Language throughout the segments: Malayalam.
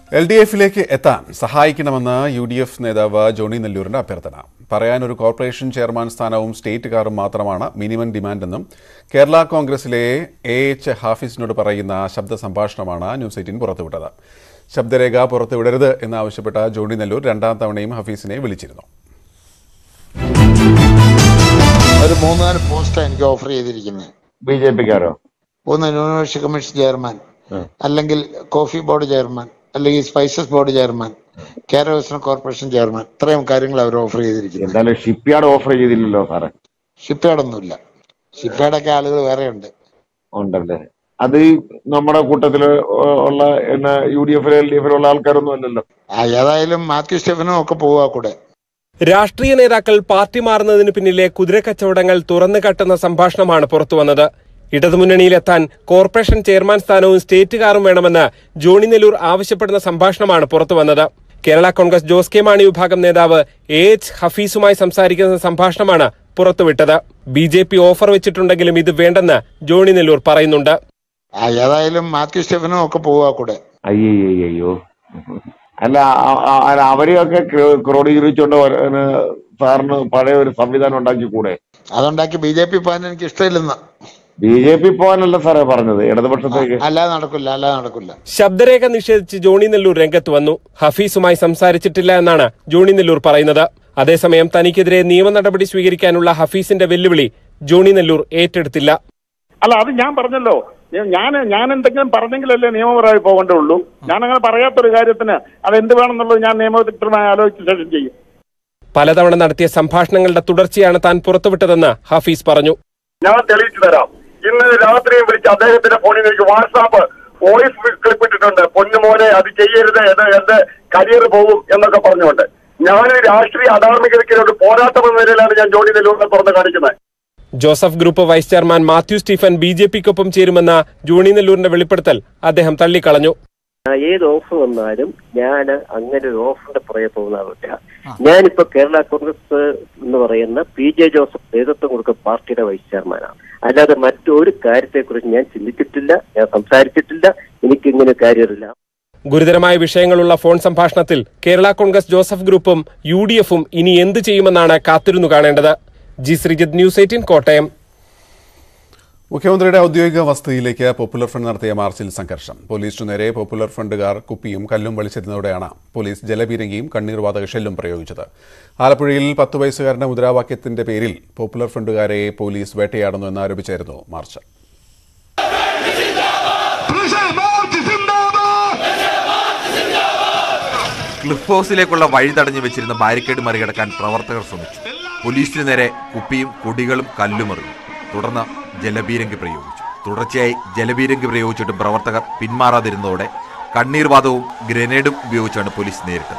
എൽ ഡി എഫിലേക്ക് എത്താൻ സഹായിക്കണമെന്ന് യു ഡി എഫ് നേതാവ് ജോണി നെല്ലൂരിന്റെ അഭ്യർത്ഥന പറയാൻ ഒരു കോർപ്പറേഷൻ ചെയർമാൻ സ്ഥാനവും സ്റ്റേറ്റ് കാറും മാത്രമാണ് മിനിമം ഡിമാൻഡെന്നും കേരള കോൺഗ്രസിലെ എ എച്ച് ഹാഫിസിനോട് പറയുന്ന ശബ്ദ സംഭാഷണമാണ് ന്യൂസ് എയ്റ്റീൻ പുറത്തുവിട്ടത് ശബ്ദരേഖ പുറത്തുവിടരുത് എന്നാവശ്യപ്പെട്ട ജോണി നെല്ലൂർ രണ്ടാം തവണയും ഹഫീസിനെ വിളിച്ചിരുന്നു ഒരു മൂന്നാല് പോസ്റ്റാണ് എനിക്ക് ഓഫർ ചെയ്തിരിക്കുന്നത് ബി ജെ പിക്കാരോ ഒന്ന് ന്യൂനപക്ഷ കമ്മീഷൻ ചെയർമാൻ അല്ലെങ്കിൽ കോഫി ബോർഡ് ചെയർമാൻ അല്ലെങ്കിൽ spices board chairman Kerala western corporation chairman ഇത്രയും കാര്യങ്ങൾ അവർ ഓഫർ ചെയ്തിരിക്കുന്നത് എന്തായാലും ഷിപ്പ് യാർഡ് ഓഫർ ചെയ്തില്ലല്ലോ സാറേ ഷിപ്പ്യാർഡൊന്നുമില്ല ഷിപ്പ്യാർഡൊക്കെ ആളുകൾ വേറെ ഉണ്ട് ഉണ്ടല്ലേ അത് നമ്മുടെ കൂട്ടത്തില് ഉള്ള പിന്നെ യു ഡി എഫിലെ എൽ ഡി എഫിലുള്ള ആൾക്കാരൊന്നും അല്ലല്ലോ ആ, ഏതായാലും മാത്യു സ്റ്റെഫനും ഒക്കെ പോവാ കൂടെ രാഷ്ട്രീയ നേതാക്കൾ പാർട്ടി മാറുന്നതിന് പിന്നിലെ കുതിരക്കച്ചവടങ്ങൾ തുറന്നു കട്ടുന്ന സംഭാഷണമാണ് പുറത്തുവന്നത് ഇടതുമുന്നണിയിലെത്താൻ കോർപ്പറേഷൻ ചെയർമാൻ സ്ഥാനവും സ്റ്റേറ്റ് കാറും വേണമെന്ന് ജോണി നെല്ലൂർ ആവശ്യപ്പെടുന്ന സംഭാഷണമാണ് പുറത്തുവന്നത് കേരള കോൺഗ്രസ് ജോസ് കെ മാണി വിഭാഗം നേതാവ് എ എച്ച് ഹഫീസുമായി സംസാരിക്കുന്ന സംഭാഷണമാണ് പുറത്തുവിട്ടത് ബി ജെ പി ഓഫർ വെച്ചിട്ടുണ്ടെങ്കിലും ഇത് വേണ്ടെന്ന് ജോണി നെല്ലൂർ പറയുന്നുണ്ട് ആ, ഏതായാലും മാത്യു സ്റ്റെഫനും ഒക്കെ പോവാ കൂടെ അയ്യോ അല്ല ആ- ആ- അല്ല, അവരെയൊക്കെ ക്രോ- ക്രോഡീകരിച്ചുകൊണ്ട് ഒരു- ഒരു സാറിന് പഴയ ഒരു സംവിധാനം ഉണ്ടാക്കി കൂടെ അതുണ്ടാക്കി ബി ജെ പി പോകാൻ എനിക്ക് ഇഷ്ടമില്ലെന്ന് ബി ജെ പി പോകാനല്ല സാറേ പറഞ്ഞത് ഇടതുപക്ഷത്തേക്ക് അല്ലാതെ നടക്കില്ല അല്ലാതെ നടക്കില്ല ശബ്ദരേഖ നിഷേധിച്ച് ജോണി നെല്ലൂർ രംഗത്ത് വന്നു ഹഫീസുമായി സംസാരിച്ചിട്ടില്ല എന്നാണ് ജോണി നെല്ലൂർ പറയുന്നത് അതേസമയം തനിക്കെതിരെ നിയമ നടപടി സ്വീകരിക്കാനുള്ള ഹഫീസിന്റെ വെല്ലുവിളി ജോണി നെല്ലൂർ ഏറ്റെടുത്തില്ല അല്ല അത് ഞാൻ പറഞ്ഞല്ലോ ഞാൻ ഞാൻ എന്തെങ്കിലും പറഞ്ഞെങ്കിലല്ലേ നിയമപരമായി പോകേണ്ടുള്ളൂ ഞാൻ അങ്ങനെ പറയാത്തൊരു കാര്യത്തിന് അത് എന്ത് വേണമെന്നുള്ളത് ഞാൻ നിയമവിദഗ്ധമായി ആലോചിച്ച ശേഷം ചെയ്യും പലതവണ നടത്തിയ സംഭാഷണങ്ങളുടെ തുടർച്ചയാണ് താൻ പുറത്തുവിട്ടതെന്ന് ഹഫീസ് പറഞ്ഞു ഞാൻ തെളിയിച്ചു തരാം ഇന്ന് രാത്രിയും വിളിച്ച് അദ്ദേഹത്തിന്റെ ഫോണിൽ എനിക്ക് വാട്സാപ്പ് വോയിസ് ക്ലിപ്പ് ഇട്ടിട്ടുണ്ട് പൊന്നുമോനെ അത് ചെയ്യരുത് ഇത് എന്റെ കരിയർ പോകും എന്നൊക്കെ പറഞ്ഞുകൊണ്ട് ഞാൻ രാഷ്ട്രീയ അധാർമികതയ്ക്കൊരു പോരാട്ടം എന്ന നിലയിലാണ് ഞാൻ ജോലി നെല്ലൂരിനെ തുറന്ന് കാണിക്കുന്നത് Joseph group vice chairman Mathew Stephen B J പിക്കൊപ്പം ചേരുമെന്ന ജോണി നെല്ലൂരിന്റെ വെളിപ്പെടുത്തൽ അദ്ദേഹം തള്ളിക്കളഞ്ഞു ഏത് ഓഫർ വന്നാലും ഞാൻ അങ്ങനെ ഒരു ഓഫറിന്റെ പുറകെ പോകുന്നവരില്ല ഞാനിപ്പോ കേരള കോൺഗ്രസ് എന്ന് പറയുന്ന പി ജെ ജോസഫ് നേതൃത്വം കൊടുക്കുന്ന പാർട്ടിയുടെ വൈസ് ചെയർമാനാണ് അല്ലാതെ മറ്റൊരു കാര്യത്തെക്കുറിച്ച് ഞാൻ ചിന്തിച്ചിട്ടില്ല ഞാൻ സംസാരിച്ചിട്ടില്ല എനിക്ക് ഇങ്ങനെ കാര്യമില്ല ഗുരുതരമായ വിഷയങ്ങളുള്ള ഫോൺ സംഭാഷണത്തിൽ കേരള കോൺഗ്രസ് ജോസഫ് ഗ്രൂപ്പും യു ഡി എഫും ഇനി എന്ത് ചെയ്യുമെന്നാണ് കാത്തിരുന്നു കാണേണ്ടത് G Sreejith news eighteen Kottayam മുഖ്യമന്ത്രിയുടെ ഔദ്യോഗിക വസതിയിലേക്ക് പോപ്പുലർ ഫ്രണ്ട് നടത്തിയ മാർച്ചിൽ സംഘർഷം പോലീസിനു നേരെ പോപ്പുലർ ഫ്രണ്ടുകാർ കുപ്പിയും കല്ലും വലിച്ചെത്തുന്നതോടെയാണ് പോലീസ് ജലപീരങ്കിയും കണ്ണീർ വാതക ഷെല്ലും പ്രയോഗിച്ചത് ആലപ്പുഴയിൽ പത്ത് വയസ്സുകാരന്റെ മുദ്രാവാക്യത്തിന്റെ പേരിൽ പോപ്പുലർ ഫ്രണ്ടുകാരെ പോലീസ് വേട്ടയാടുന്നു എന്നാരോപിച്ചായിരുന്നു മാർച്ച് ക്ലിഫ് ഹൗസിലേക്കുള്ള വഴി തടഞ്ഞു വെച്ചിരുന്ന ബാരിക്കേഡ് മറികടക്കാൻ പ്രവർത്തകർ ശ്രമിച്ചു പോലീസിന് നേരെ കുപ്പിയും കൊടികളും കല്ലുമെറിഞ്ഞു തുടർന്ന് ജലബീരങ്കി പ്രയോഗിച്ചു തുടർച്ചയായി ജലബീരങ്കി പ്രയോഗിച്ചിട്ടും പ്രവർത്തകർ പിന്മാറാതിരുന്നതോടെ കണ്ണീർവാതവും ഗ്രനേഡും ഉപയോഗിച്ചാണ് പോലീസ് നേരിട്ടത്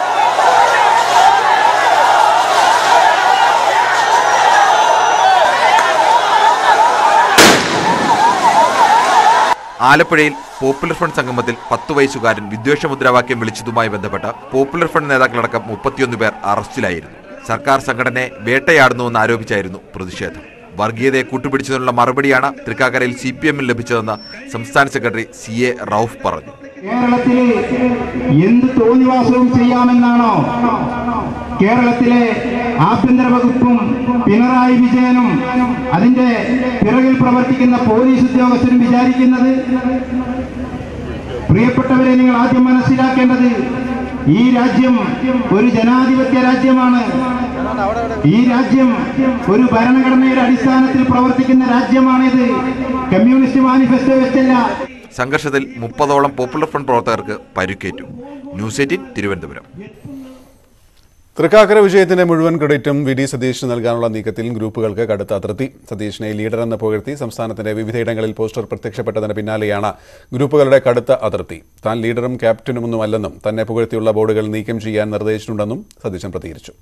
ആലപ്പുഴയിൽ പോപ്പുലർ ഫ്രണ്ട് സംഗമത്തിൽ പത്ത് വയസ്സുകാരൻ വിദ്വേഷ മുദ്രാവാക്യം വിളിച്ചതുമായി ബന്ധപ്പെട്ട് പോപ്പുലർ ഫ്രണ്ട് നേതാക്കളടക്കം മുപ്പത്തിയൊന്ന് പേർ അറസ്റ്റിലായിരുന്നു സർക്കാർ സംഘടനയെ വേട്ടയാടുന്നുവെന്ന് ആരോപിച്ചായിരുന്നു പ്രതിഷേധം വർഗീയതയെ കൂട്ടുപിടിച്ചതിനുള്ള മറുപടിയാണ് തൃക്കാക്കരയിൽ സി പി എമ്മിൽ ലഭിച്ചതെന്ന് സംസ്ഥാന സെക്രട്ടറി സി എ റൌഫ് പറഞ്ഞു കേരളത്തിലെ എന്ത് തോന്നിവാസവും ചെയ്യാമെന്നാണോ കേരളത്തിലെ ആഭ്യന്തര വകുപ്പും പിണറായി വിജയനും അതിന്റെ പിറകിൽ പ്രവർത്തിക്കുന്ന പോലീസ് ഉദ്യോഗസ്ഥരും വിചാരിക്കുന്നത് പ്രിയപ്പെട്ടവരെ നിങ്ങൾ ആദ്യം മനസ്സിലാക്കേണ്ടത് ഈ രാജ്യം ഒരു ജനാധിപത്യ രാജ്യമാണ് ഈ രാജ്യം ഒരു ഭരണഘടനയുടെ അടിസ്ഥാനത്തിൽ പ്രവർത്തിക്കുന്ന രാജ്യമാണിത് കമ്മ്യൂണിസ്റ്റ് മാനിഫെസ്റ്റോ വെച്ചല്ല സംഘർഷത്തിൽ മുപ്പതോളം പോപ്പുലർ ഫ്രണ്ട് പ്രവർത്തകർക്ക് പരിക്കേറ്റു ന്യൂസ് എയ്റ്റീൻ തിരുവനന്തപുരം തൃക്കാക്കര വിജയത്തിന്റെ മുഴുവൻ ക്രെഡിറ്റും വി ഡി സതീഷിന് നൽകാനുള്ള നീക്കത്തിൽ ഗ്രൂപ്പുകൾക്ക് കടുത്ത അതിർത്തി സതീഷിനെ ലീഡർ എന്ന് പുകഴ്ത്തി സംസ്ഥാനത്തിന്റെ വിവിധയിടങ്ങളിൽ പോസ്റ്റർ പ്രത്യക്ഷപ്പെട്ടതിന് പിന്നാലെയാണ് ഗ്രൂപ്പുകളുടെ കടുത്ത അതിർത്തി താൻ ലീഡറും ക്യാപ്റ്റനുമൊന്നുമല്ലെന്നും തന്നെ പുകഴ്ത്തിയുള്ള ബോർഡുകൾ നീക്കം ചെയ്യാൻ നിർദ്ദേശിച്ചിട്ടുണ്ടെന്നും സതീശൻ പ്രതികരിച്ചു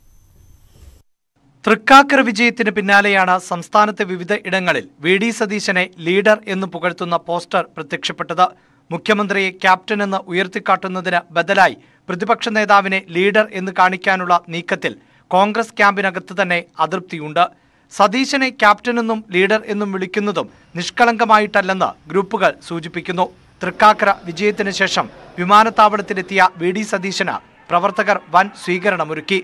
തൃക്കാക്കര വിജയത്തിന് പിന്നാലെയാണ് സംസ്ഥാനത്തെ വിവിധ ഇടങ്ങളിൽ വി ഡി സതീശനെ ലീഡർ എന്ന് പുകഴ്ത്തുന്ന പോസ്റ്റർ പ്രത്യക്ഷപ്പെട്ടത് മുഖ്യമന്ത്രിയെ ക്യാപ്റ്റൻ എന്ന് ഉയർത്തിക്കാട്ടുന്നതിന് ബദലായി പ്രതിപക്ഷ നേതാവിനെ ലീഡർ എന്ന് കാണിക്കാനുള്ള നീക്കത്തിൽ കോൺഗ്രസ് ക്യാമ്പിനകത്ത് തന്നെ അതൃപ്തിയുണ്ട് സതീശനെ ക്യാപ്റ്റൻ എന്നും ലീഡർ എന്നും വിളിക്കുന്നതും നിഷ്കളങ്കമായിട്ടല്ലെന്ന് ഗ്രൂപ്പുകൾ സൂചിപ്പിക്കുന്നു തൃക്കാക്കര വിജയത്തിന് ശേഷം വിമാനത്താവളത്തിലെത്തിയ വി ഡി സതീശന് പ്രവർത്തകർ വൻ സ്വീകരണമൊരുക്കി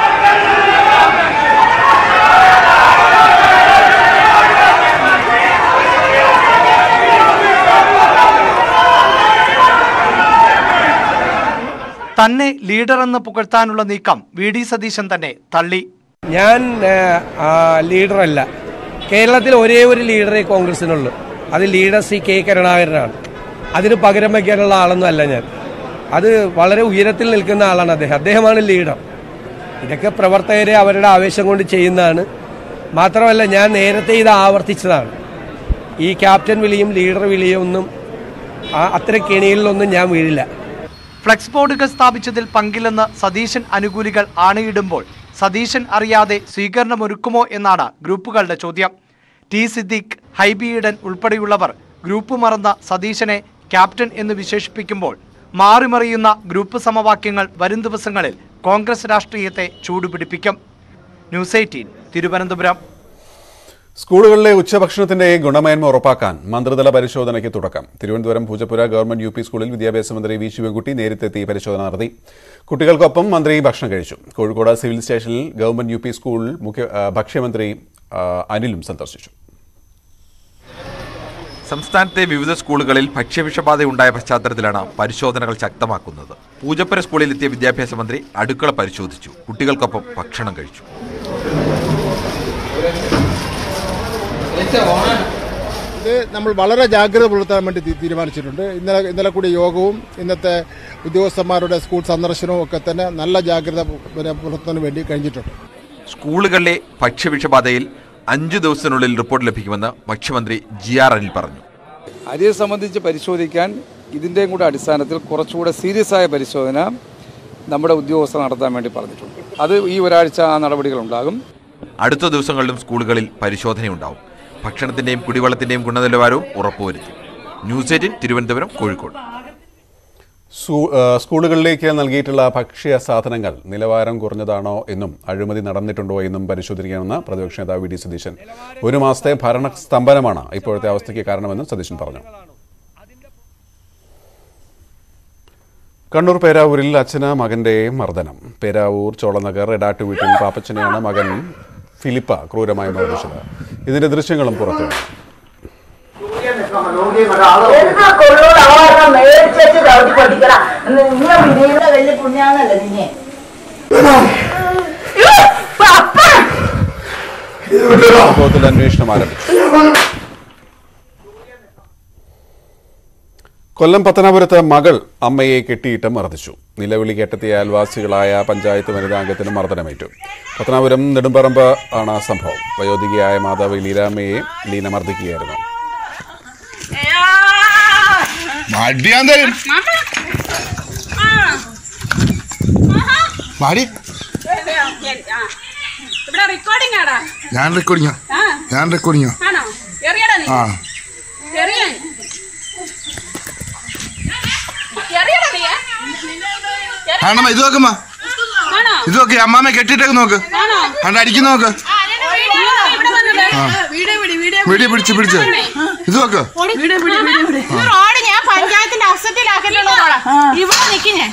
തന്നെ ലീഡറെന്ന് പുകഴ്ത്താനുള്ള നീക്കം വി ഡി സതീശൻ തന്നെ തള്ളി ഞാൻ ലീഡറല്ല കേരളത്തിൽ ഒരേ ഒരു ലീഡറേ കോൺഗ്രസിനുള്ളൂ അത് ലീഡർ സി കെ കരുണാകരനാണ് അതിന് പകരം വയ്ക്കാനുള്ള ആളൊന്നും അല്ല ഞാൻ അത് വളരെ ഉയരത്തിൽ നിൽക്കുന്ന ആളാണ് അദ്ദേഹം അദ്ദേഹമാണ് ലീഡർ ഇതൊക്കെ പ്രവർത്തകരെ അവരുടെ ആവേശം കൊണ്ട് ചെയ്യുന്നതാണ് മാത്രമല്ല ഞാൻ നേരത്തെ ഇത് ആവർത്തിച്ചതാണ് ഈ ക്യാപ്റ്റൻ വിളിയും ലീഡർ വിളിയും ഒന്നും ആ- അത്തരം കെണികളിലൊന്നും ഞാൻ വീഴില്ല ഫ്ലെക്സ് ബോർഡുകൾ സ്ഥാപിച്ചതിൽ പങ്കില്ലെന്ന് സതീശൻ അനുകൂലികൾ ആണയിടുമ്പോൾ സതീശൻ അറിയാതെ സ്വീകരണമൊരുക്കുമോ എന്നാണ് ഗ്രൂപ്പുകളുടെ ചോദ്യം ടി സിദ്ദീഖ് ഹൈബി ഈഡൻ ഉൾപ്പെടെയുള്ളവർ ഗ്രൂപ്പ് മറന്ന സതീശനെ ക്യാപ്റ്റൻ എന്ന് വിശേഷിപ്പിക്കുമ്പോൾ മാറിമറിയുന്ന ഗ്രൂപ്പ് സമവാക്യങ്ങൾ വരും ദിവസങ്ങളിൽ കോൺഗ്രസ് രാഷ്ട്രീയത്തെ ചൂടുപിടിപ്പിക്കും ന്യൂസ് എയ്റ്റീൻ തിരുവനന്തപുരം സ്കൂളുകളിലെ ഉച്ചഭക്ഷണത്തിന്റെ ഗുണമേന്മ ഉറപ്പാക്കാൻ മന്ത്രിതല പരിശോധനയ്ക്ക് തുടക്കം Thiruvananthapuram Poojappura government U P സ്കൂളിൽ വിദ്യാഭ്യാസ മന്ത്രി വി ശിവൻകുട്ടി നേരിട്ടെത്തി പരിശോധന നടത്തി കുട്ടികൾക്കൊപ്പം മന്ത്രി ഭക്ഷണം കഴിച്ചു കോഴിക്കോട് സിവിൽ സ്റ്റേഷനിൽ ഗവൺമെന്റ് യു പി സ്കൂൾ മുഖ്യ ആ, ഭക്ഷ്യമന്ത്രി ആ, അനിലും സന്ദർശിച്ചു സംസ്ഥാനത്തെ വിവിധ സ്കൂളുകളിൽ ഭക്ഷ്യവിഷബാധയുണ്ടായ പശ്ചാത്തലത്തിലാണ് പരിശോധനകൾ ശക്തമാക്കുന്നത് പൂജപ്പുര സ്കൂളിലെത്തിയ വിദ്യാഭ്യാസ മന്ത്രി അടുക്കള പരിശോധിച്ചു കുട്ടികൾക്കൊപ്പം ഭക്ഷണം കഴിച്ചു ഇത് നമ്മൾ വളരെ ജാഗ്രത പുലർത്താൻ വേണ്ടി തീ- തീരുമാനിച്ചിട്ടുണ്ട് ഇന്നലെ ഇന്നലെ കൂടി യോഗവും ഇന്നത്തെ ഉദ്യോഗസ്ഥന്മാരുടെ സ്കൂൾ സന്ദർശനവും ഒക്കെ തന്നെ നല്ല ജാഗ്രത പു- പിന്നെ പുലർത്താൻ വേണ്ടി കഴിഞ്ഞിട്ടുണ്ട് സ്കൂളുകളിലെ ഭക്ഷ്യവിഷബാധയിൽ അഞ്ചു ദിവസത്തിനുള്ളിൽ റിപ്പോർട്ട് ലഭിക്കുമെന്ന് ഭക്ഷ്യമന്ത്രി ജി ആർ അനിൽ പറഞ്ഞു അരിയെ സംബന്ധിച്ച് പരിശോധിക്കാൻ ഇതിൻ്റെയും കൂടെ അടിസ്ഥാനത്തിൽ കുറച്ചുകൂടെ സീരിയസ് ആയ പരിശോധന നമ്മുടെ ഉദ്യോഗസ്ഥർ നടത്താൻ വേണ്ടി പറഞ്ഞിട്ടുണ്ട് അത് ഈ ഒരാഴ്ച ആ നടപടികളുണ്ടാകും അടുത്ത ദിവസങ്ങളിലും സ്കൂളുകളിൽ പരിശോധനയുണ്ടാവും ഭക്ഷണത്തിന്റെയും കുടിവെള്ളത്തിന്റെയും ഗുണനിലവാരവും ഉറപ്പുവരുത്തി ന്യൂസ് എയ്റ്റീൻ തിരുവനന്തപുരം കോഴിക്കോട് സൂ- ആ, സ്കൂളുകളിലേക്ക് നൽകിയിട്ടുള്ള ഭക്ഷ്യ സാധനങ്ങൾ നിലവാരം കുറഞ്ഞതാണോ എന്നും അഴിമതി നടന്നിട്ടുണ്ടോ എന്നും പരിശോധിക്കണമെന്ന് പ്രതിപക്ഷ നേതാവ് വി ഡി സതീശൻ ഒരു മാസത്തെ ഭരണ സ്തംഭനമാണ് ഇപ്പോഴത്തെ അവസ്ഥയ്ക്ക് കാരണമെന്നും സതീശൻ പറഞ്ഞു കണ്ണൂർ പേരാവൂരിൽ അച്ഛന് മകന്റെ മർദ്ദനം പേരാവൂർ ചോളനഗർ എടാട്ട് വീട്ടിൽ പാപ്പച്ചനെയാണ് മകൻ ഫിലിപ്പ ക്രൂരമായി മർദ്ദിച്ചത് ഇതിന്റെ ദൃശ്യങ്ങളും പുറത്തു വന്നു. എന്നാ കൊള്ളൂർ അവരുടെ മേടിച്ചു ചവിട്ടി പഠിക്കണ നിന്നെ വിധിയുടെ വലിയ പുണ്യാണല്ലോ നിന്നെ സംഭവത്തിൽ അന്വേഷണം ആരംഭിച്ചു കൊല്ലം പത്തനാപുരത്ത് മകൾ അമ്മയെ കെട്ടിയിട്ട് മർദ്ദിച്ചു നിലവിളി കേട്ടെത്തിയ അയൽവാസികളായ പഞ്ചായത്ത് വനിതാംഗത്തിന് മർദ്ദനമേറ്റു പത്തനാപുരം നെടുമ്പറമ്പ് ആണ് സംഭവം വയോധികയായ മാതാവ് ലീലാമ്മയെ ലീന മർദ്ദിക്കുകയായിരുന്നു മടിയാൻ തരും മടി ഇവിടെ റെക്കോർഡിംഗ് ആടാ ഞാൻ റെക്കോർഡിങ്ങോ ആ ഞാൻ റെക്കോർഡിങ്ങോ ആണോ എറിയടാ നീ ആ എറിയാൻ എറിയടാ നീ ആണമ്മ ഇത് നോക്കമ്മ ആണോ ഇത് നോക്ക് അമ്മാമ്മ കെട്ടിട്ടേക്ക് നോക്ക് ആണോ കണ്ട അടിക്കുന്ന നോക്ക് ഇവിടെ വന്നത് ആ. വീഡിയോ പിടി വീഡിയോ വീഡിയോ പിടിച്ച് പിടിച്ച് ഇത് നോക്ക് വീഡിയോ പിടി വീഡിയോ പിടി ഈ റോഡ് ഞാൻ പഞ്ചായത്തിന്റെ അസറ്റിലാക്കിയിട്ടുള്ള റോഡാ ഇവിടെ നിൽക്കി ഞാൻ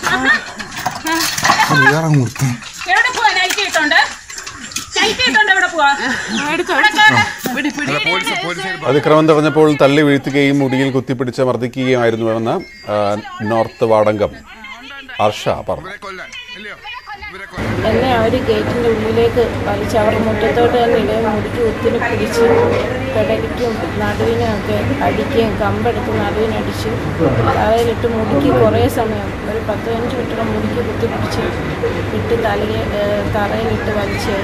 വേറെ മുഹൂർത്തം എവിടെ പോവാ നൈറ്റ് ഇട്ടുണ്ട് നൈറ്റ് ഇട്ടുണ്ട് എവിടെ പോവാ ഇവിടെ കേറ്. പിടി, പിടി. അതിക്രമം തടഞ്ഞപ്പോൾ തള്ളി വീഴ്ത്തുകയും മുടിയിൽ കുത്തിപ്പിടിച്ച് മർദ്ദിക്കുകയുമായിരുന്നുവെന്ന് ആ, നോർത്ത് വാടങ്കം അർഷ പറഞ്ഞു എന്നെ അവർ ഗേറ്റിൻ്റെ ഉള്ളിലേക്ക് വലിച്ച് അവർ മുറ്റത്തോട്ട് തന്നെ ഇടുകയും മുടിക്ക് ഒത്തിരി പിടിച്ച് കിടലിക്കും നടുവിനും ഒക്കെ അടിക്കുകയും കമ്പെടുത്ത് നടുവിനടിച്ച് തലയിലിട്ട് മുടിക്ക് കുറേ സമയം ഒരു പത്ത് പതിനഞ്ച് മിനിറ്റോളം മുടിക്ക് കുത്തിപ്പിടിച്ച് ഇട്ട് തലയെ തറയിലിട്ട് വലിച്ച്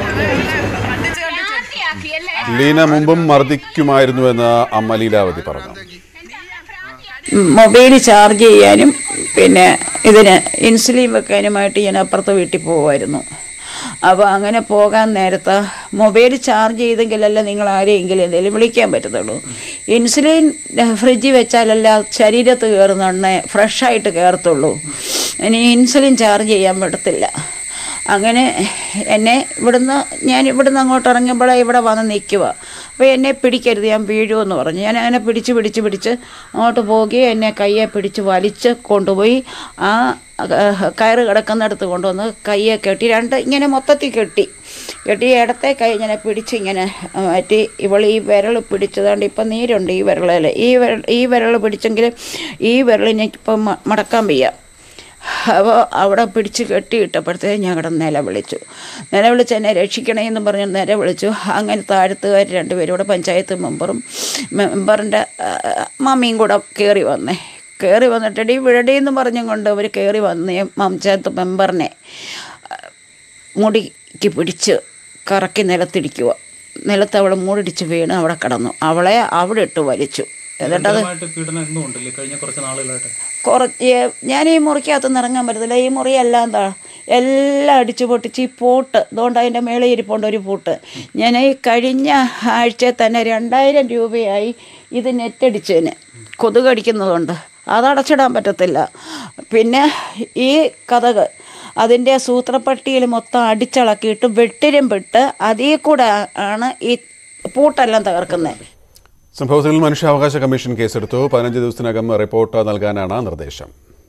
ലീന മുമ്പും മർദ്ദിക്കുമായിരുന്നുവെന്ന് അമ്മ ലീലാവതി പറഞ്ഞു മൊബൈൽ ചാർജ് ചെയ്യാനും പിന്നെ ഇതിന് ഇൻസുലിൻ വെക്കാനുമായിട്ട് ഞാൻ അപ്പുറത്തെ വീട്ടിൽ പോകുമായിരുന്നു അപ്പോൾ അങ്ങനെ പോകാൻ നേരത്ത് മൊബൈൽ ചാർജ് ചെയ്തെങ്കിലല്ല നിങ്ങൾ ആരെയെങ്കിലും എന്തെങ്കിലും വിളിക്കാൻ പറ്റത്തുള്ളൂ ഇൻസുലിൻ ഫ്രിഡ്ജിൽ വെച്ചാലല്ല ശരീരത്ത് കയറുന്നുണ്ടെ ഫ്രഷായിട്ട് കയറത്തുള്ളൂ ഇനി ഇൻസുലിൻ ചാർജ് ചെയ്യാൻ പറ്റത്തില്ല അങ്ങനെ എന്നെ ഇവിടുന്ന് ഞാൻ ഇവിടുന്ന് അങ്ങോട്ട് ഇറങ്ങുമ്പോഴേ ഇവിടെ വന്ന് നിൽക്കുക അപ്പോൾ എന്നെ പിടിക്കരുത് ഞാൻ വീഴുമെന്ന് പറഞ്ഞു ഞാൻ അങ്ങനെ പിടിച്ച് പിടിച്ച് പിടിച്ച് അങ്ങോട്ട് പോവുകയും എന്നെ കയ്യെ പിടിച്ച് വലിച്ച് കൊണ്ടുപോയി ആ അഹ് കയറ് കിടക്കുന്നിടത്ത് കൊണ്ടുവന്ന് കയ്യെ കെട്ടി രണ്ട് ഇങ്ങനെ മൊത്തത്തിൽ കെട്ടി കെട്ടി ഇടത്തെ കൈ ഇങ്ങനെ പിടിച്ച് ഇങ്ങനെ മാറ്റി ഇവൾ ഈ വിരൽ പിടിച്ചതുകൊണ്ട് ഇപ്പം നീരുണ്ട് ഈ വിരളിൽ ഈ വിരൽ ഈ വിരൽ പിടിച്ചെങ്കിൽ ഈ വിരലിനെ ഇപ്പം മ- മടക്കാൻ വയ്യ അപ്പോൾ അവിടെ പിടിച്ച് കെട്ടിയിട്ടപ്പോഴത്തേ ഞാൻ കിടന്ന് നിലവിളിച്ചു നിലവിളിച്ച് എന്നെ രക്ഷിക്കണേ എന്ന് പറഞ്ഞ് നിലവിളിച്ചു അങ്ങനെ താഴത്തുകാർ രണ്ടുപേരും കൂടെ പഞ്ചായത്ത് മെമ്പറും മെമ്പറിൻ്റെ മമ്മിയും കൂടെ കയറി വന്നേ കയറി വന്നിട്ട് ഡി വിഴടി എന്ന് പറഞ്ഞും കൊണ്ട് അവർ കയറി വന്നേ പഞ്ചായത്ത് മെമ്പറിനെ മുടിക്ക് പിടിച്ച് കറക്കി നിലത്തിടിക്കുക നിലത്ത് അവൾ മൂടിടിച്ച് വീണ് അവിടെ കിടന്നു അവളെ അവിടെ ഇട്ട് വലിച്ചു എന്നിട്ടത് നിരന്തരമായിട്ട് പീഡനം എന്നും ഉണ്ടല്ലേ കഴിഞ്ഞ കുറച്ച് നാളുകളായിട്ട് കുറച്ച് ഞാൻ ഈ മുറിക്കകത്ത് നിന്ന് ഇറങ്ങാൻ പറ്റത്തില്ല ഈ മുറിയെല്ലാം എന്താ എല്ലാം അടിച്ചു പൊട്ടിച്ച് ഈ പൂട്ട് അതുകൊണ്ട് അതിൻ്റെ മേളിൽ ഇരിപ്പുണ്ട് ഒരു പൂട്ട് ഞാൻ ഈ കഴിഞ്ഞ ആഴ്ച തന്നെ രണ്ടായിരം രൂപയായി ഇത് നെറ്റടിച്ചതിന് കൊതുക് അടിക്കുന്നതുകൊണ്ട് അതടച്ചിടാൻ പറ്റത്തില്ല പിന്നെ ഈ കഥക് അതിൻ്റെ സൂത്രപ്പട്ടിയിൽ മൊത്തം അടിച്ചിളക്കിയിട്ട് വെട്ടിരും വിട്ട് അതിൽ കൂടെ ആണ് ഈ പൂട്ടെല്ലാം തകർക്കുന്നത് സംഭവത്തിൽ മനുഷ്യാവകാശ കമ്മീഷൻ കേസെടുത്തു പതിനഞ്ച് ദിവസത്തിനകം റിപ്പോർട്ട് നൽകാനാണ് നിർദ്ദേശം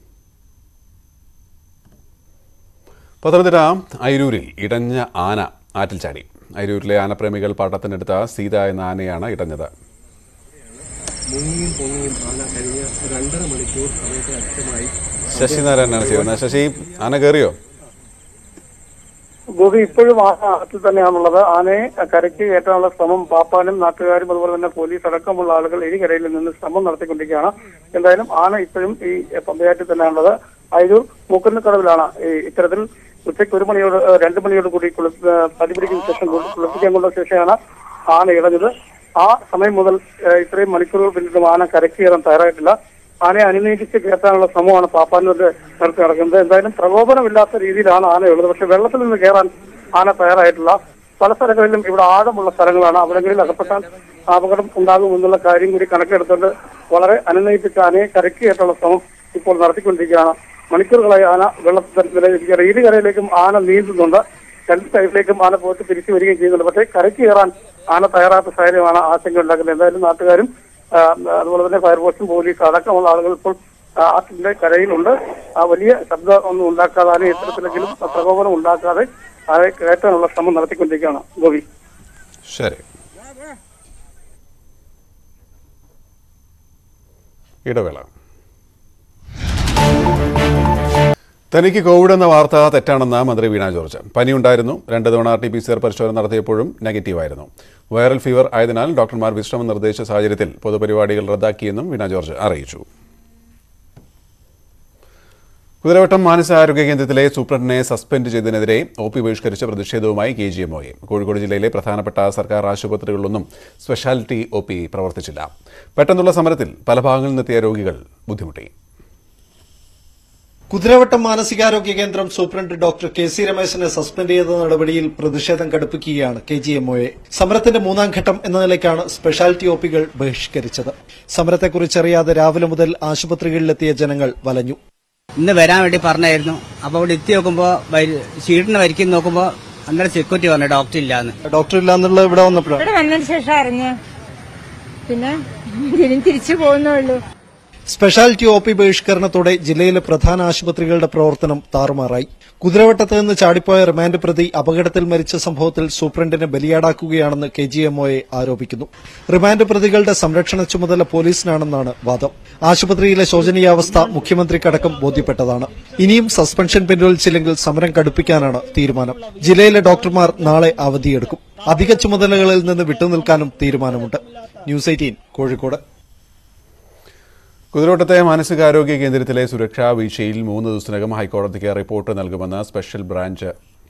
പത്തനംതിട്ട അയിരൂരിൽ ഇടഞ്ഞ ആന ആറ്റിൽ ചാടി അയിരൂരിലെ ആനപ്രേമികൾ പാട്ടത്തിനെടുത്ത സീത എന്ന ആനയാണ് ഇടഞ്ഞത് മുങ്ങിയും പൊങ്ങിയും ആന കഴിഞ്ഞ രണ്ടര മണിക്കൂർ സമയത്ത് അറ്റമായി ശശിനാരായണനാണ് ചെയ്യുന്നത് ശശി ആന കയറിയോ ഗോപി ഇപ്പോഴും ആ ആറ്റിൽ തന്നെയാണുള്ളത് ആനയെ കരയ്ക്ക് കയറ്റാനുള്ള ശ്രമം പാപ്പാനും നാട്ടുകാരും അതുപോലെ തന്നെ പോലീസ് അടക്കമുള്ള ആളുകൾ ഇരികരയിൽ നിന്ന് ശ്രമം നടത്തിക്കൊണ്ടിരിക്കുകയാണ് എന്തായാലും ആന ഇപ്പോഴും ഈ പമ്പയാറ്റിൽ തന്നെയാണുള്ളത് അയരൂർ മൂക്കുന്നക്കടവിലാണ് ഈ ഇത്തരത്തിൽ ഉച്ചയ്ക്ക് ഒരു മണിയോട് ഏഹ്, രണ്ട് മണിയോട് കൂടി കുളി ഏഹ്, പതിപിടിക്കുന്ന ശേഷം കുളി- കുളിപ്പിക്കാൻ കൊണ്ട ശേഷമാണ് ആന ഇടഞ്ഞത് ആ സമയം മുതൽ ഏഹ്, ഇത്രയും മണിക്കൂറുകൾ പിന്നിട്ടും ആന കരയ്ക്ക് കയറാൻ തയ്യാറായിട്ടില്ല ആനയെ അനുനയിപ്പിച്ച് കയറ്റാനുള്ള ശ്രമമാണ് പാപ്പാനൂരിന്റെ നടത്തി നടക്കുന്നത് എന്തായാലും പ്രകോപനമില്ലാത്ത രീതിയിലാണ് ആനയുള്ളത് പക്ഷെ വെള്ളത്തിൽ നിന്ന് കയറാൻ ആന തയ്യാറായിട്ടില്ല പല സ്ഥലങ്ങളിലും ഇവിടെ ആഴമുള്ള സ്ഥലങ്ങളാണ് അവിടെങ്ങളിൽ അകപ്പെട്ടാൽ അപകടം ഉണ്ടാകും എന്നുള്ള കാര്യം കൂടി കണക്കിലെടുത്തുകൊണ്ട് വളരെ അനുനയിപ്പിച്ച ആനയെ കരയ്ക്ക് കയറ്റാനുള്ള ശ്രമം ഇപ്പോൾ നടത്തിക്കൊണ്ടിരിക്കുകയാണ് മണിക്കൂറുകളായി ആന വെള്ളത്തിൽ ഇരു കരയിലേക്കും ആന നീന്തുന്നുണ്ട് രണ്ട് സൈഡിലേക്കും ആന പോയിട്ട് തിരിച്ചു വരികയും ചെയ്യുന്നുണ്ട് പക്ഷേ കരയ്ക്ക് കയറാൻ ആന തയ്യാറാത്ത സാഹചര്യമാണ് ആശങ്ക ഉണ്ടാക്കുന്നത് എന്തായാലും നാട്ടുകാരും ആ, അതുപോലെ തന്നെ ഫയർഫോഴ്സും പോലീസ് അടക്കമുള്ള ആളുകൾ ഇപ്പോൾ ആ, ആറ്റിന്റെ കരയിലുണ്ട് ആ വലിയ ശബ്ദം ഒന്നും ഉണ്ടാക്കാതെ ആന ഇത്തരത്തിലെങ്കിലും പ്രകോപനം ഉണ്ടാക്കാതെ ആരെ കയറ്റാനുള്ള ശ്രമം നടത്തിക്കൊണ്ടിരിക്കുകയാണ് ഗോപി ശരി ഇടവേള തനിക്ക് കോവിഡ് എന്ന വാർത്ത തെറ്റാണെന്ന് മന്ത്രി വീണ ജോർജ് പനിയുണ്ടായിരുന്നു രണ്ട് തവണ R T P C R പരിശോധന നടത്തിയപ്പോഴും നെഗറ്റീവായിരുന്നു വൈറൽ ഫീവർ ആയതിനാൽ ഡോക്ടർമാർ വിശ്രമം നിർദ്ദേശിച്ച സാഹചര്യത്തിൽ പൊതുപരിപാടികൾ റദ്ദാക്കിയെന്നും വീണ ജോർജ് അറിയിച്ചു കുതിരവട്ടം മാനസികാരോഗ്യ കേന്ദ്രത്തിലെ സൂപ്രണ്ടിനെ സസ്പെൻഡ് ചെയ്തതിനെതിരെ ഒ പി ബഹിഷ്കരിച്ച പ്രതിഷേധവുമായി K G M O A Kozhikode ജില്ലയിലെ പ്രധാനപ്പെട്ട സർക്കാർ ആശുപത്രികളിലൊന്നും സ്പെഷ്യാലിറ്റി ഒ പി പ്രവർത്തിച്ചില്ല പെട്ടെന്നുള്ള സമരത്തിൽ പല ഭാഗങ്ങളിൽ നിന്നെത്തിയ രോഗികൾ ബുദ്ധിമുട്ടി കുതിരവട്ടം മാനസികാരോഗ്യ കേന്ദ്രം സൂപ്രണ്ട് ഡോക്ടർ കെ സി രമേശനെ സസ്പെൻഡ് ചെയ്ത നടപടിയിൽ പ്രതിഷേധം കടുപ്പിക്കുകയാണ് കെ ജി എം സമരത്തിന്റെ മൂന്നാം ഘട്ടം എന്ന നിലയ്ക്കാണ് സ്പെഷ്യാലിറ്റി ഒപികൾ ബഹിഷ്കരിച്ചത് സമരത്തെക്കുറിച്ചറിയാതെ രാവിലെ മുതൽ ആശുപത്രികളിലെത്തിയ ജനങ്ങൾ വലഞ്ഞു ഇന്ന് വരാൻ വേണ്ടി പറഞ്ഞായിരുന്നു അപ്പൊ അവിടെ എത്തി നോക്കുമ്പോ വരി- ഷീറ്റിന് വരിക്കുന്ന നോക്കുമ്പോ അന്നേരം സെക്യൂരിറ്റി പറഞ്ഞു ഡോക്ടർ ഇല്ലാന്ന് ഡോക്ടർ ഇല്ലാന്നുള്ള ഇവിടെ വന്നപ്പോഴാണ് ഇവിടെ വന്നതിന് ശേഷം അറിഞ്ഞ് പിന്നെ ഇനി തിരിച്ചു പോകുന്നുള്ളൂ സ്പെഷ്യാലിറ്റി ഒ പി ബഹിഷ്കരണത്തോടെ ജില്ലയിലെ പ്രധാന ആശുപത്രികളുടെ പ്രവർത്തനം താറുമാറായി കുതിരവട്ടത്ത് നിന്ന് ചാടിപ്പോയ റിമാൻഡ് പ്രതി അപകടത്തിൽ മരിച്ച സംഭവത്തിൽ സൂപ്രണ്ടിനെ ബലിയാടാക്കുകയാണെന്ന് കെ ജി എം ആരോപിക്കുന്നു റിമാൻഡ് പ്രതികളുടെ സംരക്ഷണ ചുമതല പോലീസിനാണെന്നാണ് വാദം ആശുപത്രിയിലെ ശോചനീയാവസ്ഥ മുഖ്യമന്ത്രിക്കടക്കം ബോധ്യപ്പെട്ടതാണ് ഇനിയും സസ്പെൻഷൻ പിൻവലിച്ചില്ലെങ്കിൽ സമരം കടുപ്പിക്കാനാണ് തീരുമാനം ജില്ലയിലെ ഡോക്ടർമാർ നാളെ അവധിയെടുക്കും അധിക ചുമതലകളിൽ നിന്ന് വിട്ടുനിൽക്കാനും തീരുമാനമുണ്ട് ന്യൂസ് എയ്റ്റീൻ കോഴിക്കോട് കുതിരോട്ടത്തെ മാനസികാരോഗ്യ കേന്ദ്രത്തിലെ സുരക്ഷാ വീഴ്ചയിൽ മൂന്ന് ദിവസത്തിനകം ഹൈക്കോടതിക്ക് റിപ്പോർട്ട് നൽകുമെന്ന് സ്പെഷ്യൽ ബ്രാഞ്ച്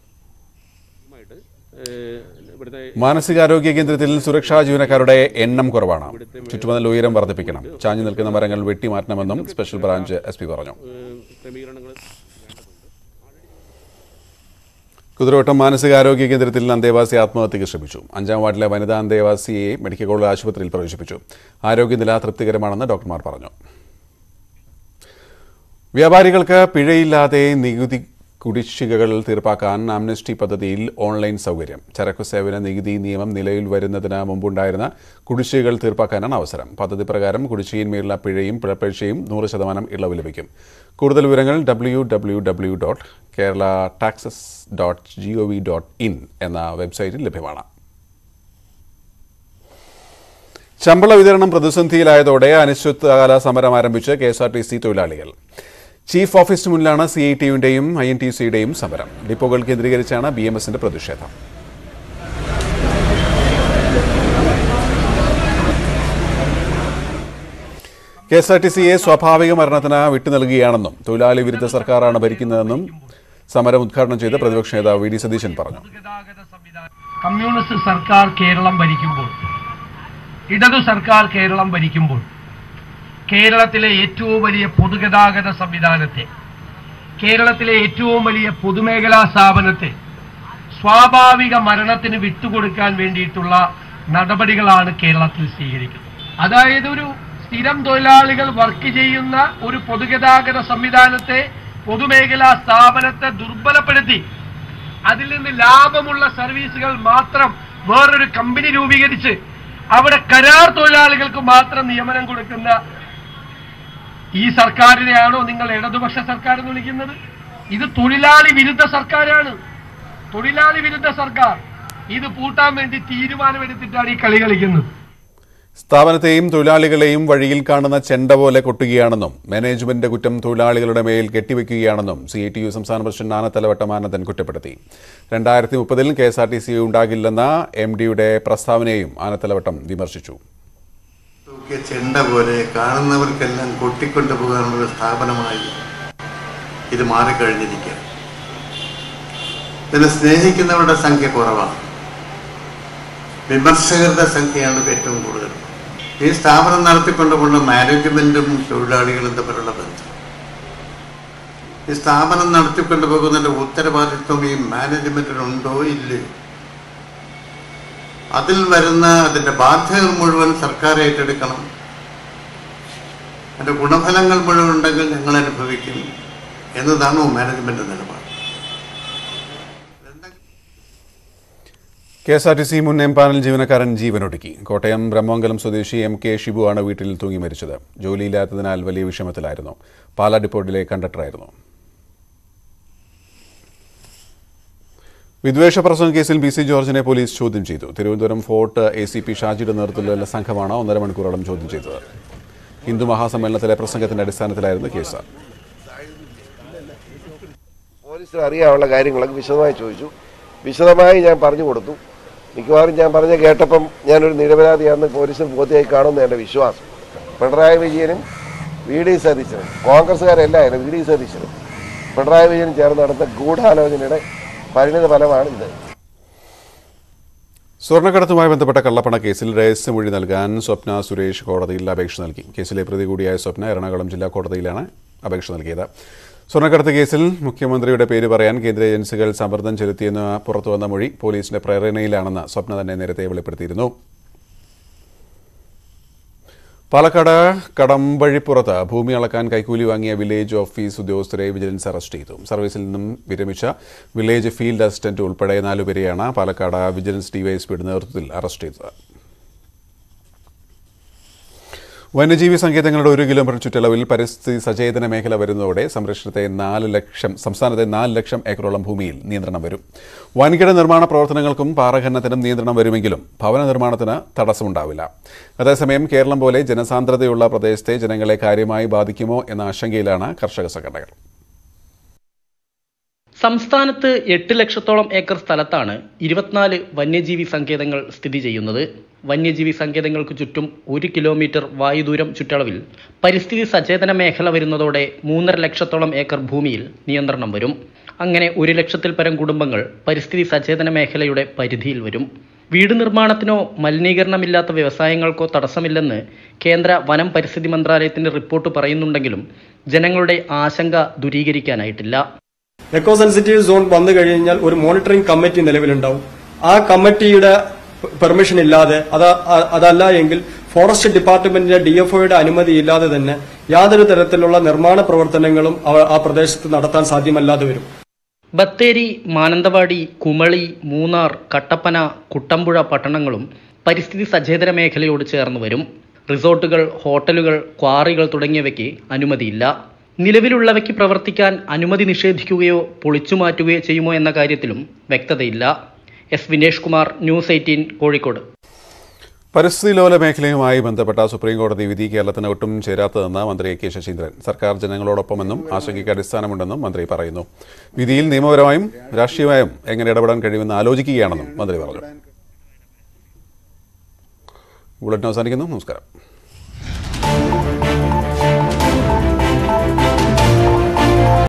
മാനസികാരോഗ്യ കേന്ദ്രത്തിൽ സുരക്ഷാ ജീവനക്കാരുടെ എണ്ണം കുറവാണ് ചുറ്റുമതിൽ ഉയരം വർദ്ധിപ്പിക്കണം ചാഞ്ഞു നിൽക്കുന്ന മരങ്ങൾ വെട്ടിമാറ്റണമെന്നും സ്പെഷ്യൽ ബ്രാഞ്ച് എസ് പി പറഞ്ഞു കുതിരോട്ടം മാനസികാരോഗ്യ കേന്ദ്രത്തിൽ അന്തേവാസി ആത്മഹത്യയ്ക്ക് ശ്രമിച്ചു അഞ്ചാം വാർഡിലെ വനിതാ അന്തേവാസിയെ മെഡിക്കൽ കോളേജ് ആശുപത്രിയിൽ പ്രവേശിപ്പിച്ചു ആരോഗ്യനില തൃപ്തികരമാണെന്ന് ഡോക്ടർമാർ പറഞ്ഞു വ്യാപാരികൾക്ക് പിഴയില്ലാതെ നികുതി കുടിശ്ശികകൾ തീർപ്പാക്കാൻ ആംനസ്റ്റി പദ്ധതിയിൽ ഓൺലൈൻ സൗകര്യം ചരക്കു സേവന നികുതി നിയമം നിലവിൽ വരുന്നതിന് മുമ്പുണ്ടായിരുന്ന കുടിശ്ശികകൾ തീർപ്പാക്കാനാണ് അവസരം പദ്ധതി പ്രകാരം കുടിശ്ശികയിന്മേലുള്ള പിഴയും പിഴപ്പരീക്ഷയും നൂറ് ശതമാനം ഇളവ് ലഭിക്കും കൂടുതൽ വിവരങ്ങൾ W W W dot Kerala taxes dot G O V dot in എന്ന വെബ്സൈറ്റിൽ ലഭ്യമാണ് ശമ്പള വിതരണം പ്രതിസന്ധിയിലായതോടെ അനിശ്ചിതകാല സമരം ആരംഭിച്ച് K S R T C തൊഴിലാളികൾ ചീഫ് ഓഫീസിന് മുന്നിലാണ് സി ഐ ടിയുടെയും ഐ എൻ ടി സിയുടെയും സമരം ഡിപ്പോകൾ കേന്ദ്രീകരിച്ചാണ് ബി എം എസിന്റെ പ്രതിഷേധം കെ എസ് ആർ ടി സിയെ സ്വാഭാവിക മരണത്തിന് വിട്ടു നൽകുകയാണെന്നും തൊഴിലാളി വിരുദ്ധ സർക്കാരാണ് ഭരിക്കുന്നതെന്നും സമരം ഉദ്ഘാടനം ചെയ്ത് പ്രതിപക്ഷ നേതാവ് വി ഡി സതീശൻ പറഞ്ഞു കമ്മ്യൂണിസ്റ്റ് സർക്കാർ കേരളം ഭരിക്കുമ്പോൾ ഇടതു സർക്കാർ കേരളം ഭരിക്കുമ്പോൾ കേരളത്തിലെ ഏറ്റവും വലിയ പൊതുഗതാഗത സംവിധാനത്തെ കേരളത്തിലെ ഏറ്റവും വലിയ പൊതുമേഖലാ സ്ഥാപനത്തെ സ്വാഭാവിക മരണത്തിന് വിട്ടുകൊടുക്കാൻ വേണ്ടിയിട്ടുള്ള നടപടികളാണ് കേരളത്തിൽ സ്വീകരിക്കുന്നത് അതായത് ഒരു സ്ഥിരം തൊഴിലാളികൾ വർക്ക് ചെയ്യുന്ന ഒരു പൊതുഗതാഗത സംവിധാനത്തെ പൊതുമേഖലാ സ്ഥാപനത്തെ ദുർബലപ്പെടുത്തി അതിൽ നിന്ന് ലാഭമുള്ള സർവീസുകൾ മാത്രം വേറൊരു കമ്പനി രൂപീകരിച്ച് അവിടെ കരാർ തൊഴിലാളികൾക്ക് മാത്രം നിയമനം കൊടുക്കുന്ന ഈ സർക്കാരിനെയാണോ നിങ്ങൾ ഇടതുപക്ഷ സർക്കാർ എന്ന് വിളിക്കുന്നത് ഇത് തൊഴിലാളി വിരുദ്ധ സർക്കാരാണ് തൊഴിലാളി വിരുദ്ധ സർക്കാർ ഇത് പൂട്ടാൻ വേണ്ടി തീരുമാനമെടുത്തിട്ടാണ് ഈ കളി കളിക്കുന്നത് സ്ഥാപനത്തെയും തൊഴിലാളികളെയും വഴിയിൽ കാണുന്ന ചെണ്ട പോലെ കൊട്ടുകയാണെന്നും മാനേജ്മെന്റിന്റെ കുറ്റം തൊഴിലാളികളുടെ മേൽ കെട്ടിവെക്കുകയാണെന്നും സി ഐ ടി യു സംസ്ഥാന പ്രസിഡന്റ് ആനത്തലവട്ടം ആനന്ദൻ കുറ്റപ്പെടുത്തി രണ്ടായിരത്തി മുപ്പതിൽ K S R T C ഉണ്ടാകില്ലെന്ന എം ഡിയുടെ പ്രസ്താവനയെയും ആനത്തലവട്ടം വിമർശിച്ചു തൂക്കിയ ചെണ്ട പോലെ കാണുന്നവർക്കെല്ലാം കൊട്ടിക്കൊണ്ടു പോകാനുള്ള സ്ഥാപനമായി ഇത് മാറിക്കഴിഞ്ഞിരിക്കുക ഇതിനെ സ്നേഹിക്കുന്നവരുടെ സംഖ്യ കുറവാണ് വിമർശകരുടെ സംഖ്യയാണ് ഏറ്റവും കൂടുതൽ ഈ സ്ഥാപനം നടത്തിക്കൊണ്ടുകൊണ്ട് മാനേജ്മെന്റും തൊഴിലാളികളും തമ്മിലുള്ള ബന്ധം ഈ സ്ഥാപനം നടത്തിക്കൊണ്ടു പോകുന്നതിന്റെ ഉത്തരവാദിത്വം ഈ മാനേജ്മെന്റിനുണ്ടോ ഇല്ലയോ അതിൽ വരുന്ന അതിന്റെ ബാധ്യതകൾ മുഴുവൻ സർക്കാർ ഏറ്റെടുക്കണം അതിന്റെ ഗുണഫലങ്ങൾ മുഴുവൻ ഉണ്ടെങ്കിൽ ഞങ്ങൾ അനുഭവിക്കും എന്നതാണ് മാനേജ്മെന്റ് നിലപാട് K S R T C മുൻ എം പാനൽ ജീവനക്കാരൻ ജീവനൊടുക്കി കോട്ടയം ബ്രഹ്മംഗലം സ്വദേശി എം കെ ഷിബു ആണ് വീട്ടിൽ തൂങ്ങി മരിച്ചത് ജോലിയില്ലാത്തതിനാൽ വലിയ വിഷമത്തിലായിരുന്നു പാലാ ഡിപ്പോട്ടിലെ കണ്ടക്ടറായിരുന്നു വിദ്വേഷ പ്രസംഗ കേസിൽ ബി സി ജോർജിനെ പോലീസ് ചോദ്യം ചെയ്തു Thiruvananthapuram fort A C P ഷാജിയുടെ നേതൃത്വത്തിലുള്ള സംഘമാണ് ഒന്നര മണിക്കൂറോളം ചോദ്യം ചെയ്തത് ഹിന്ദു മഹാസമ്മേളനത്തിലെ പ്രസംഗത്തിന്റെ അടിസ്ഥാനത്തിലായിരുന്നു കേസ് പോലീസിന് അറിയാനുള്ള കാര്യങ്ങളൊക്കെ വിശദമായി ചോദിച്ചു വിശദമായി ഞാൻ പറഞ്ഞു കൊടുത്തു മിക്കവാറും ഞാൻ പറഞ്ഞ കേട്ടപ്പം ഞാനൊരു നിരപരാധിയാണെന്ന് പോലീസിന് ബോധ്യമായി കാണുമെന്ന് എൻ്റെ വിശ്വാസം പിണറായി വിജയനും വി ഡി സതീശനും കോൺഗ്രസ്സുകാരെല്ലാവരും വി ഡി സതീശനും പിണറായി വിജയനും ചേർന്ന് നടന്ന ഗൂഢാലോചനയുടെ പരിണിത ഫലമാണ് ഇത് സ്വർണ്ണക്കടത്തുമായി ബന്ധപ്പെട്ട കള്ളപ്പണ കേസിൽ രഹസ്യമൊഴി നൽകാൻ സ്വപ്ന സുരേഷ് കോടതിയിൽ അപേക്ഷ നൽകി കേസിലെ പ്രതി കൂടിയായ സ്വപ്ന എറണാകുളം ജില്ലാ കോടതിയിലാണ് അപേക്ഷ നൽകിയത് സ്വർണ്ണക്കടത്ത് കേസിൽ മുഖ്യമന്ത്രിയുടെ പേര് പറയാൻ കേന്ദ്ര ഏജൻസികൾ സമ്മർദ്ദം ചെലുത്തിയെന്ന് പുറത്തുവന്ന മൊഴി പോലീസിന്റെ പ്രേരണയിലാണെന്ന് സ്വപ്ന തന്നെ നേരത്തെ വെളിപ്പെടുത്തിയിരുന്നു പാലക്കാട് കടമ്പഴിപ്പുറത്ത് ഭൂമി അളക്കാൻ കൈക്കൂലി വാങ്ങിയ വില്ലേജ് ഓഫീസ് ഉദ്യോഗസ്ഥരെ വിജിലൻസ് അറസ്റ്റ് ചെയ്തു സർവീസിൽ നിന്നും വിരമിച്ച വില്ലേജ് ഫീൽഡ് അസിസ്റ്റന്റ് ഉൾപ്പെടെ നാലുപേരെയാണ് പാലക്കാട് വിജിലൻസ് ഡിവൈഎസ്പിയുടെ നേതൃത്വത്തിൽ അറസ്റ്റ് ചെയ്തത് വന്യജീവി സങ്കേതങ്ങളുടെ ഒരു കിലോമീറ്റർ ചുറ്റളവിൽ പരിസ്ഥിതി സചേതന മേഖല വരുന്നതോടെ സംരക്ഷണത്തെ നാല് ലക്ഷം സംസ്ഥാനത്തെ നാല് ലക്ഷം ഏക്കറോളം ഭൂമിയിൽ നിയന്ത്രണം വരും വൻകിട നിർമ്മാണ പ്രവർത്തനങ്ങൾക്കും പാറഖനനത്തിനും നിയന്ത്രണം വരുമെങ്കിലും ഭവന നിർമ്മാണത്തിന് തടസ്സമുണ്ടാവില്ല അതേസമയം കേരളം പോലെ ജനസാന്ദ്രതയുള്ള പ്രദേശത്തെ ജനങ്ങളെ കാര്യമായി ബാധിക്കുമോ എന്ന ആശങ്കയിലാണ് കർഷക സംഘടനകൾ സംസ്ഥാനത്ത് എട്ട് ലക്ഷത്തോളം ഏക്കർ സ്ഥലത്താണ് ഇരുപത്തിനാല് വന്യജീവി സങ്കേതങ്ങൾ സ്ഥിതി ചെയ്യുന്നത് വന്യജീവി സങ്കേതങ്ങൾക്ക് ചുറ്റും ഒരു കിലോമീറ്റർ വായുദൂരം ചുറ്റളവിൽ പരിസ്ഥിതി സചേതന മേഖല വരുന്നതോടെ മൂന്നര ലക്ഷത്തോളം ഏക്കർ ഭൂമിയിൽ നിയന്ത്രണം വരും അങ്ങനെ ഒരു ലക്ഷത്തിൽ പരം കുടുംബങ്ങൾ പരിസ്ഥിതി സചേതന മേഖലയുടെ പരിധിയിൽ വരും വീട് നിർമ്മാണത്തിനോ മലിനീകരണമില്ലാത്ത വ്യവസായങ്ങൾക്കോ തടസ്സമില്ലെന്ന് കേന്ദ്ര വനം പരിസ്ഥിതി മന്ത്രാലയത്തിന്റെ റിപ്പോർട്ട് പറയുന്നുണ്ടെങ്കിലും ജനങ്ങളുടെ ആശങ്ക ദൂരീകരിക്കാനായിട്ടില്ല എക്കോ സെൻസിറ്റീവ് സോൺ വന്നു കഴിഞ്ഞാൽ ഒരു മോണിറ്ററിംഗ് കമ്മിറ്റി നിലവിലുണ്ടാവും ആ കമ്മിറ്റിയുടെ പെർമിഷൻ ഇല്ലാതെ അത് അതല്ല എങ്കിൽ ഫോറസ്റ്റ് ഡിപ്പാർട്ട്മെന്റിന്റെ ഡി എഫ് ഒയുടെ അനുമതി ഇല്ലാതെ തന്നെ യാതൊരു തരത്തിലുള്ള നിർമ്മാണ പ്രവർത്തനങ്ങളും ആ പ്രദേശത്ത് നടത്താൻ സാധ്യമല്ലാതെ വരും ബത്തേരി മാനന്തവാടി കുമളി മൂന്നാർ കട്ടപ്പന കുട്ടമ്പുഴ പട്ടണങ്ങളും പരിസ്ഥിതി സചേതന മേഖലയോട് ചേർന്ന് വരും റിസോർട്ടുകൾ ഹോട്ടലുകൾ ക്വാറികൾ തുടങ്ങിയവയ്ക്ക് അനുമതിയില്ല നിലവിലുള്ളവയ്ക്ക് പ്രവർത്തിക്കാൻ അനുമതി നിഷേധിക്കുകയോ പൊളിച്ചു മാറ്റുകയോ ചെയ്യുമോ എന്ന കാര്യത്തിലും വ്യക്തതയില്ല S Vinesh Kumar news eighteen Kozhikode പരിസ്ഥിതി ലോല മേഖലയുമായി ബന്ധപ്പെട്ട സുപ്രീം കോടതി വിധി കേരളത്തിന് ഒട്ടും ചേരാത്തതെന്ന് മന്ത്രി എ കെ ശശീന്ദ്രൻ സർക്കാർ ജനങ്ങളോടൊപ്പമെന്നും ആശങ്കയ്ക്ക് അടിസ്ഥാനമുണ്ടെന്നും മന്ത്രി പറയുന്നു വിധിയിൽ നിയമപരമായും രാഷ്ട്രീയമായും എങ്ങനെ ഇടപെടാൻ കഴിയുമെന്ന് ആലോചിക്കുകയാണെന്നും മന്ത്രി പറഞ്ഞു ബുള്ളറ്റിൻ അവസാനിക്കുന്നു നമസ്കാരം